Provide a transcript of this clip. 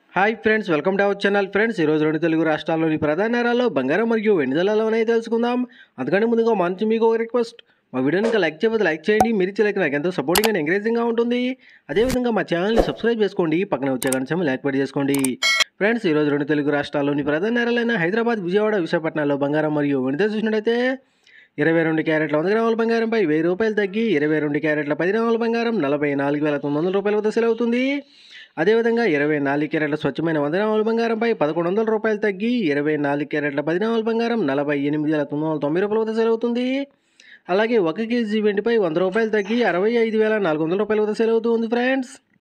hi friends welcome to our channel friends ఈరోజు రెండు తెలుగు రాష్ట్రాల్లోని ప్రధాన నగరాల్లో బంగారం మరియు వెండి ధరలలోనే తెలుసుకుందాం అందుకని ముందుగా మంచి మీకు ఒక రిక్వెస్ట్ మా వీడియోని ఇంకా లైక్ చేయకపోతే లైక్ చేయండి మీరు ఇచ్చే లైక్ నాకు ఎంతో సపోర్టింగ్ అండ్ ఎంకరేజింగ్గా ఉంటుంది అదేవిధంగా మా ఛానల్ని సబ్స్క్రైబ్ చేసుకోండి పక్కన వచ్చే గంట లైక్ పడి చేసుకోండి ఫ్రెండ్స్ ఈరోజు రెండు తెలుగు రాష్ట్రాల్లోని ప్రధాన నగరాలైన హైదరాబాద్ విజయవాడ విశాఖపట్నంలో బంగారం మరియు వెండి ధర చూసినట్టయితే ఇరవై రెండు క్యారెట్ల వంద గ్రాముల బంగారంపై వెయ్యి రూపాయలు తగ్గి ఇరవై రెండు క్యారెట్ల పది గ్రాముల బంగారం నలభై నాలుగు వేల తొమ్మిది వందల రూపాయల వద్ద సెలవుతుంది అదేవిధంగా ఇరవై నాలుగు క్యారెట్ల స్వచ్ఛమైన వంద గ్రాముల బంగారంపై పదకొండు వందల రూపాయలు తగ్గి ఇరవై నాలుగు క్యారెట్ల పది గ్రాముల బంగారం నలభై ఎనిమిది వేల తొమ్మిది వందల తొంభై రూపాయల వద్ద సెలవుతుంది అలాగే ఒక కేజీ వెండిపై వంద రూపాయలు తగ్గి అరవై ఐదు వేల నాలుగు వందల రూపాయల వద్ద సెలవుతుంది ఫ్రెండ్స్